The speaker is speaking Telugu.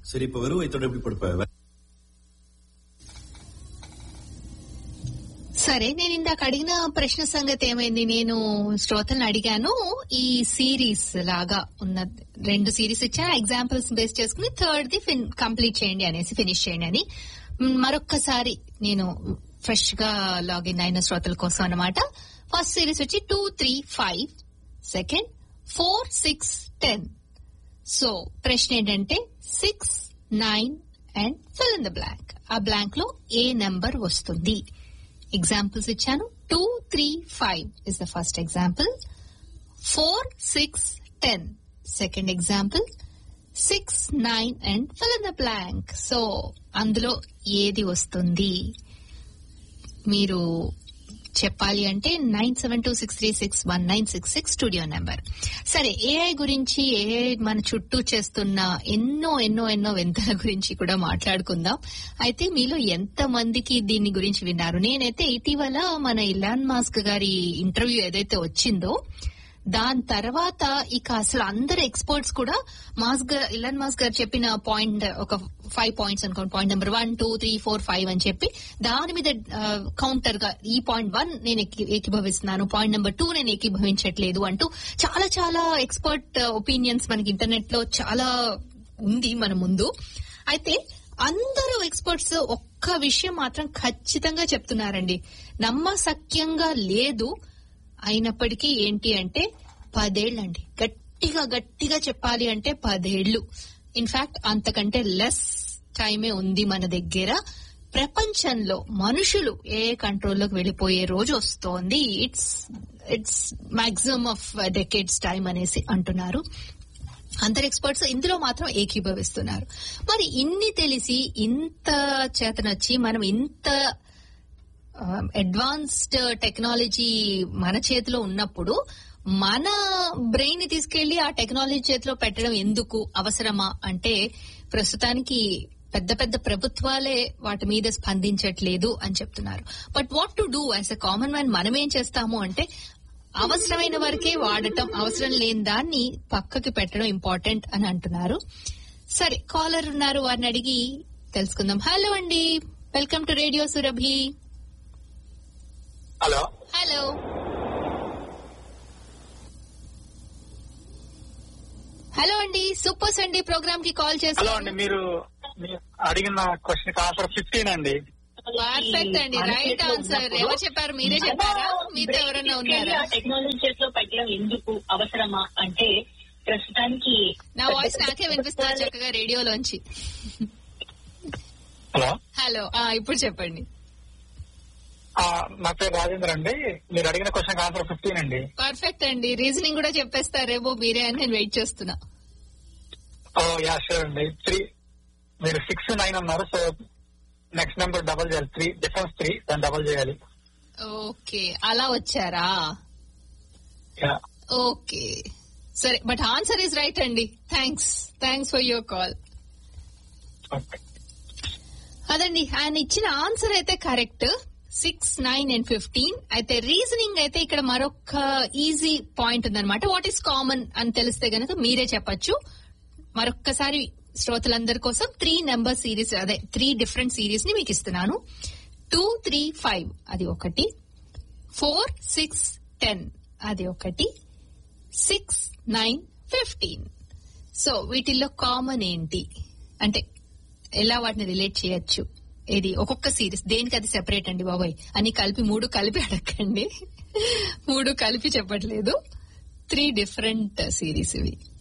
சரி இப்ப வெறும் வயிற்றோட எப்படி படுப்ப సరే నేను ఇందాక అడిగిన ప్రశ్న సంగతి ఏమైంది నేను శ్రోతలను అడిగాను ఈ సిరీస్ లాగా ఉన్న రెండు సిరీస్ ఇచ్చా ఎగ్జాంపుల్స్ బేస్ చేసుకుని థర్డ్ ది కంప్లీట్ చేయండి అనేసి ఫినిష్ చేయండి అని మ్, మరొక్కసారి నేను ఫ్రెష్ గా లాగిన్ అయిన శ్రోతల కోసం అన్నమాట ఫస్ట్ సిరీస్ వచ్చి two three five second four six ten so ప్రశ్న ఏంటంటే six nine and fill in the blank ఆ బ్లాంక్ లో ఏ నెంబర్ వస్తుంది ఎగ్జాంపుల్స్ ఇచ్చాను two three five is the first example four six ten second example six nine and fill in the blank so అందులో ఏది వస్తుంది మీరు చెప్పాలి అంటే nine seven two six three six one nine six six studio number సరే ఏఐ గురించి ఏఐ మన చుట్టూ చేస్తున్న ఎన్నో ఎన్నో ఎన్నో వింతల గురించి కూడా మాట్లాడుకుందాం అయితే మీలో ఎంత మందికి దీని గురించి విన్నారు నేనైతే ఇటీవల మన ఇలాన్ మాస్క్ గారి ఇంటర్వ్యూ ఏదైతే వచ్చిందో దాని తర్వాత ఇక అసలు అందరు ఎక్స్పర్ట్స్ కూడా మాస్క్ గారు ఇలాన్ మాస్క్ గారు చెప్పిన పాయింట్ ఒక ఫైవ్ పాయింట్స్ అనుకోండి point number one two three four five అని చెప్పి దాని మీద కౌంటర్ గా ఈ పాయింట్ వన్ నేను ఏకీ- ఏకీభవిస్తున్నాను పాయింట్ నెంబర్ టూ నేను ఏకీభవించట్లేదు అంటూ చాలా చాలా ఎక్స్పర్ట్ ఒపీనియన్స్ మనకి ఇంటర్నెట్ లో చాలా ఉంది మన ముందు అయితే అందరూ ఎక్స్పర్ట్స్ ఒక్క విషయం మాత్రం ఖచ్చితంగా చెప్తున్నారండి నమ్మసక్యంగా లేదు అయినప్పటికీ ఏంటి అంటే పదేళ్లండి గట్టిగా గట్టిగా చెప్పాలి అంటే పదేళ్లు ఇన్ఫాక్ట్ అంతకంటే లెస్ టైమే ఉంది మన దగ్గర ప్రపంచంలో మనుషులు ఏ కంట్రోల్లోకి వెళ్ళిపోయే రోజు వస్తోంది it's it's maximum of decades time అనేసి అంటున్నారు అందరు ఎక్స్పర్ట్స్ ఇందులో మాత్రం ఏకీభవిస్తున్నారు మరి ఇన్ని తెలిసి ఇంత చేతనొచ్చి మనం ఇంత అడ్వాన్స్డ్ టెక్నాలజీ మన చేతిలో ఉన్నప్పుడు మన బ్రెయిన్ ని తీసుకెళ్లి ఆ టెక్నాలజీ చేతిలో పెట్టడం ఎందుకు అవసరమా అంటే ప్రస్తుతానికి పెద్ద పెద్ద ప్రభుత్వాలే వాటి మీద స్పందించట్లేదు అని చెప్తున్నారు but what to do as a common man మనం ఏం చేస్తాము అంటే అవసరమైన వరకే వాడటం అవసరం లేని దాన్ని పక్కకి పెట్టడం ఇంపార్టెంట్ అని అంటున్నారు సరే కాలర్ ఉన్నారు వారిని అడిగి తెలుసుకుందాం హలో అండి welcome to radio Surabhi hello hello hello అండి సూపర్ సండే ప్రోగ్రామ్ కి కాల్ హలో చేశారు అండి మీరు మీరు అడిగిన క్వశ్చన్ ఆన్సర్ ఫిఫ్టీన్ అండి పర్ఫెక్ట్ అండి రైట్ ఆన్సర్ ఎవరు చెప్పారు మీరే చెప్పారా మీతో ఎవరన్నా ఉన్నారా టెక్నాలజీ చేతిలో పెట్టడం ఎందుకు అవసరమా అంటే ప్రస్తుతానికి నా వాయిస్ నాకే వినిపిస్తుంది చక్కగా రేడియోలోంచి హలో హలో ఆ ఇప్పుడు చెప్పండి ఆ, నా పేరు రాజేంద్ర అండి మీరు అడిగిన క్వశ్చన్ ఆన్సర్ ఫిఫ్టీన్ అండి పర్ఫెక్ట్ అండి రీజనింగ్ కూడా చెప్పేస్తారేమో మీరే అని నేను వెయిట్ చేస్తున్నా ఓ యా షూర్ అండి త్రీ మీరు సిక్స్ నైన్ అన్నారు సో నెక్స్ట్ నెంబర్ డబల్ చేయాలి త్రీ డిఫరెన్స్ త్రీ దాన్ని డబల్ చేయాలి ఓకే అలా వచ్చారా యా ఓకే సరే బట్ ఆన్సర్ ఇస్ రైట్ అండి thanks thanks for your call okay అదండి ఆయన ఇచ్చిన ఆన్సర్ అయితే correct six nine and fifteen అయితే రీజనింగ్ అయితే ఇక్కడ మరొక ఈజీ పాయింట్ ఉందన్నమాట వాట్ ఈస్ కామన్ అని తెలిస్తే గనక మీరే చెప్పొచ్చు మరొక్కసారి శ్రోతలందరి కోసం త్రీ నెంబర్ సిరీస్ అదే త్రీ డిఫరెంట్ సిరీస్ ని మీకు ఇస్తున్నాను టూ త్రీ ఫైవ్ అది ఒకటి ఫోర్ సిక్స్ టెన్ అది ఒకటి సిక్స్ నైన్ ఫిఫ్టీన్ సో వీటిల్లో కామన్ ఏంటి అంటే ఎలా వాటిని రిలేట్ చేయొచ్చు ఇది ఒక్కొక్క సిరీస్ దేనికి అది సెపరేట్ అండి బాబాయ్ అని కలిపి మూడు కలిపి అడగండి మూడు కలిపి చెప్పట్లేదు త్రీ డిఫరెంట్ సిరీస్ ఇవి